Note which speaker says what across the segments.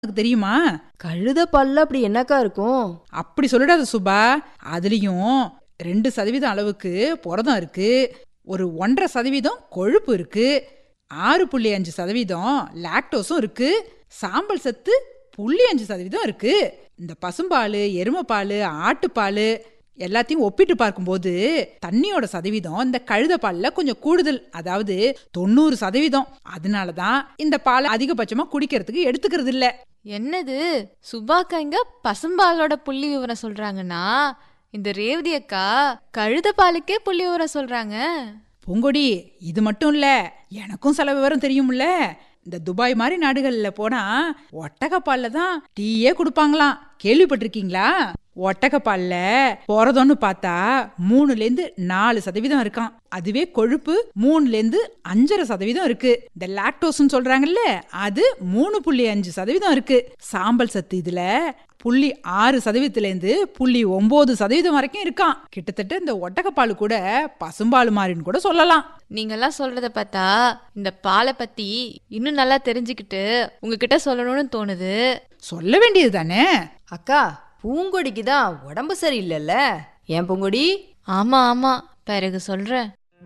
Speaker 1: உனக்கு தெரியுமா
Speaker 2: கழுத பல்ல அப்படி என்னக்கா இருக்கும்
Speaker 1: அப்படி சொல்லிடாத சுபா அதுலேயும் ரெண்டு சதவீதம் அளவுக்கு புரதம் இருக்கு ஒரு ஒன்றரை சதவீதம் கொழுப்பு இருக்கு ஆறு புள்ளி அஞ்சு சதவீதம் லாக்டோஸும் இருக்கு சாம்பல் சத்து புள்ளி அஞ்சு சதவீதம் இருக்கு இந்த பசும்பால் எருமைப்பால் ஆட்டுப்பால் எல்லாத்தையும் ஒப்பிட்டு பார்க்கும்போது தண்ணியோட சதவீதம் இந்த கழுத பால்ல கொஞ்சம் கூடுதல் அதாவது தொண்ணூறு சதவீதம் அதனால தான் இந்த பாலை அதிகபட்சமா குடிக்கிறதுக்கு எடுத்துக்கிறது இல்ல
Speaker 3: என்னது சுபாக்கா இங்க பசும்பாலோட புள்ளி விவரம் சொல்றாங்கன்னா இந்த ரேவதி அக்கா கழுத பாலுக்கே புள்ளி விவரம் சொல்றாங்க
Speaker 1: பூங்கொடி இது மட்டும் இல்ல எனக்கும் சில விவரம் தெரியும்ல இந்த துபாய் மாதிரி நாடுகள்ல போனா ஒட்டகப்பால்ல தான் டீயே கொடுப்பாங்களாம் கேள்விப்பட்டிருக்கீங்களா ஒட்டகப்பால்ல போறதோன்னு பார்த்தா மூணுல இருந்து நாலு சதவீதம் இருக்கான் அதுவே கொழுப்பு மூணுல இருந்து அஞ்சரை சதவீதம் இருக்கு இந்த லாக்டோஸ்னு சொல்றாங்கல்ல அது மூணு புள்ளி அஞ்சு சதவீதம் இருக்கு சாம்பல் சத்து இதுல புள்ளி ஆறு சதவீதத்துல இருந்து புள்ளி ஒன்பது சதவீதம் வரைக்கும் இருக்கான் கிட்டத்தட்ட இந்த ஒட்டகப்பால் கூட பசும்பால் மாறின்னு கூட சொல்லலாம்
Speaker 3: நீங்கெல்லாம் சொல்றத பார்த்தா இந்த பாலை பத்தி இன்னும் நல்லா தெரிஞ்சுக்கிட்டு உங்ககிட்ட சொல்லணும்னு தோணுது
Speaker 1: சொல்ல வேண்டியது தானே
Speaker 2: அக்கா பூங்கொடிக்கு தான் உடம்பு சரியில்லைல்ல ஏன் பூங்கொடி
Speaker 3: ஆமா ஆமா பிறகு சொல்றேன்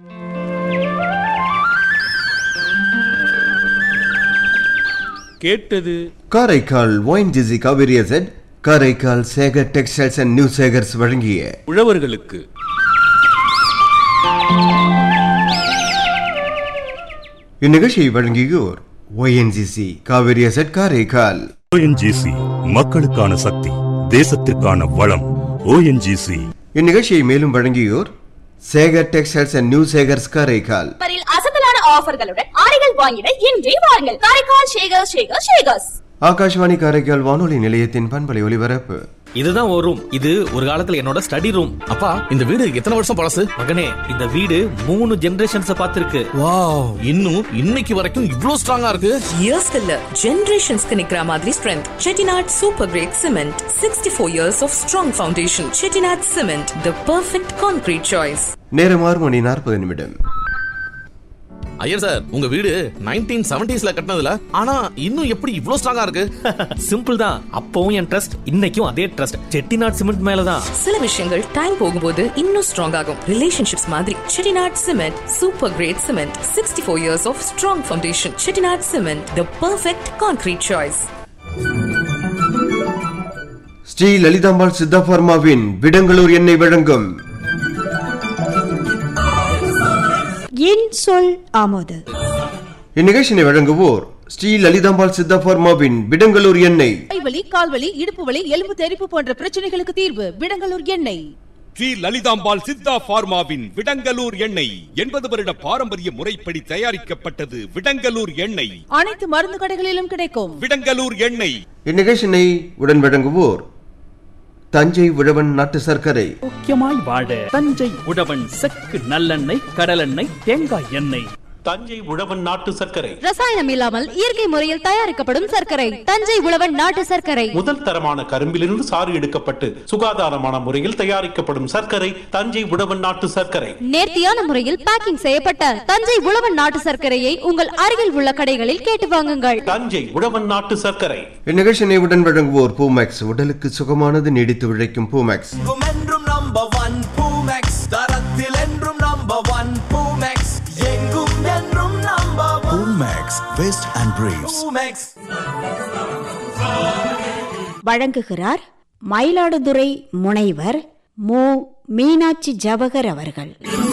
Speaker 4: கேட்டது
Speaker 5: Karaikal ONGC Cauvery asset Karaikal Sekar textiles and new Sekar's வழங்கிய
Speaker 4: உழவர்களுக்கு
Speaker 5: இந்நிகழ்ச்சியை வழங்கியோர் ONGC Cauvery asset Karaikal
Speaker 6: ONGC மக்களுக்கான சக்தி தேசத்திற்கான வளம் ஓஎன்ஜிசி
Speaker 5: இந்நிகழ்ச்சியை மேலும் வழங்கியோர் Sekar textiles and new Sekar's Karaikal
Speaker 7: ஆஃபரில் அசத்தலான ஆஃபர்களுடன் ஆடைகள் வாங்கிட இன்றே வாருங்கள் காரைக்கால் ஷேகர் ஷேகர் ஷேகர்ஸ்
Speaker 5: ஆகாஷ்வாணி காரைக்கால் வானொலி நிலையத்தின் பண்பலை ஒலிபரப்பு
Speaker 8: இதுதான் ஒரு ரூம் இது ஒரு காலத்துல என்னோட ஸ்டடி ரூம் அப்பா இந்த வீடு எத்தனை வருஷம் பழசு மகனே இந்த வீடு மூணு ஜெனரேஷன்ஸ் பார்த்திருக்கு வாவ் இன்னும் இன்னைக்கு வரைக்கும் இவ்ளோ ஸ்ட்ராங்கா இருக்கு
Speaker 9: இயர்ஸ்க்கு இல்ல ஜெனரேஷன்ஸ்க்கு நிக்கிற மாதிரி strength Chettinad super grade cement sixty four years of strong foundation Chettinad cement the perfect concrete choice
Speaker 5: நேரம் ஆறு மணி நாற்பது நிமிடம்
Speaker 8: ஐயர் சார் உங்க வீடு நைன்டீன் செவன்டிஸ்ல கட்டினதுல ஆனா இன்னும் எப்படி இவ்ளோ ஸ்ட்ராங்கா இருக்கு
Speaker 10: சிம்பிள் தான் அப்பவும் என் ட்ரஸ்ட் இன்னைக்கும் அதே ட்ரஸ்ட் செட்டிநாட் சிமெண்ட் மேலதான்
Speaker 9: சில விஷயங்கள் டைம் போகும்போது இன்னும் ஸ்ட்ராங் ஆகும் ரிலேஷன்ஷிப்ஸ் மாதிரி Chettinad cement super grade cement sixty four years of strong foundation Chettinad cement the perfect concrete choice
Speaker 5: Sri Lalithambal Siddha பார்மாவின் விடங்களூர் எண்ணெய் வழங்கும்
Speaker 11: என் சொல் ஆமோது
Speaker 5: இந்நிகழ்ச்சியை வழங்குவோர் ஸ்ரீ லலிதாம்பாள் சித்தா பார்மாவின் விடங்களூர் எண்ணெய்
Speaker 12: கைவலி கால்வலி இடுப்பு வலி எலும்பு தெறிப்பு போன்ற பிரச்சனைகளுக்கு தீர்வு விடங்கலூர் எண்ணெய்
Speaker 4: ஸ்ரீ லலிதாம்பாள் சித்தா பார்மாவின் விடங்கலூர் எண்ணெய் எண்பது வருட பாரம்பரிய முறைப்படி தயாரிக்கப்பட்டது விடங்கலூர் எண்ணெய்
Speaker 12: அனைத்து மருந்து கடைகளிலும் கிடைக்கும்
Speaker 4: விடங்கலூர் எண்ணெய்
Speaker 5: இந்நிகழ்ச்சியை உடன் வழங்குவோர் தஞ்சை உழவன் நாட்டு சர்க்கரை
Speaker 10: முக்கியமாய் வாழ தஞ்சை உழவன் செக்கு நல்லெண்ணெய் கடலெண்ணெய் தேங்காய் எண்ணெய்
Speaker 13: தஞ்சை உழவன் நாட்டு சர்க்கரை
Speaker 14: ரசாயனம் இல்லாமல் இயற்கை முறையில் தயாரிக்கப்படும் சர்க்கரை தஞ்சை உழவன் நாட்டு சர்க்கரை
Speaker 13: முதல் தரமான கரும்பிலிருந்து சாறு எடுக்கப்பட்டு சுகாதாரமான முறையில் தயாரிக்கப்படும் சர்க்கரை தஞ்சை உழவன் நாட்டு சர்க்கரை
Speaker 14: நேர்த்தியான முறையில் பேக்கிங் செய்யப்பட்ட தஞ்சை உழவன் நாட்டு சர்க்கரையை உங்கள் அருகில் உள்ள கடைகளில் கேட்டு வாங்குங்கள்
Speaker 13: தஞ்சை உழவன் நாட்டு சர்க்கரை
Speaker 5: இந்நிகழ்ச்சியை உடன் வழங்குவோர் பூமேக்ஸ் உடலுக்கு சுகமானது நீடித்து உழைக்கும் பூமேக்ஸ்
Speaker 15: என்றும் நம்பர் ஒன் பூமெக்ஸ் தரத்தில் என்றும் நம்பர் ஒன் பூமெக்ஸ் எங்கும் என்றும் நம்பர் பூமெக்ஸ் வெஸ்ட் அண்ட் பிரேவ்ஸ் பூமெக்ஸ்
Speaker 11: வழங்குகிறார் மயிலாடுதுறை முனைவர் மு மீனாட்சி ஜவகர் அவர்கள்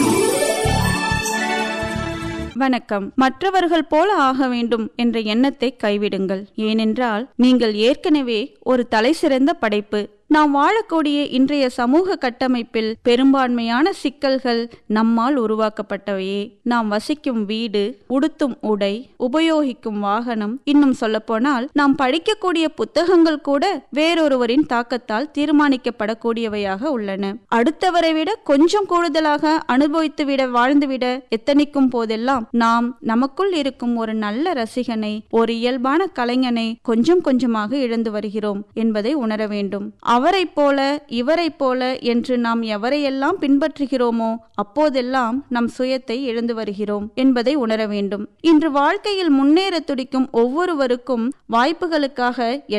Speaker 16: வணக்கம் மற்றவர்கள் போல ஆக வேண்டும் என்ற எண்ணத்தை கைவிடுங்கள் ஏனென்றால் நீங்கள் ஏற்கனவே ஒரு தலைசிறந்த படைப்பு நாம் வாழக்கூடிய இன்றைய சமூக கட்டமைப்பில் பெரும்பான்மையான சிக்கல்கள் நம்மால் உருவாக்கப்பட்டவையே நாம் வசிக்கும் வீடு உடுத்தும் உடை உபயோகிக்கும் வாகனம் இன்னும் சொல்லப்போனால் நாம் படிக்கக்கூடிய புத்தகங்கள் கூட வேறொருவரின் தாக்கத்தால் தீர்மானிக்கப்படக்கூடியவையாக உள்ளன அடுத்தவரை விட கொஞ்சம் கூடுதலாக அனுபவித்துவிட வாழ்ந்துவிட எத்தனிக்கும் போதெல்லாம் நாம் நமக்குள் இருக்கும் ஒரு நல்ல ரசிகனை ஒரு இயல்பான கலைஞனை கொஞ்சம் கொஞ்சமாக இழந்து வருகிறோம் என்பதை உணர வேண்டும் அவரைப் போல இவரைப் போல என்று நாம் எவரையெல்லாம் பின்பற்றுகிறோமோ அப்போதெல்லாம் நம் சுயத்தை இழந்து வருகிறோம் என்பதை உணர வேண்டும் இன்று வாழ்க்கையில் முன்னேற துடிக்கும் ஒவ்வொருவருக்கும் வாய்ப்புகளுக்காக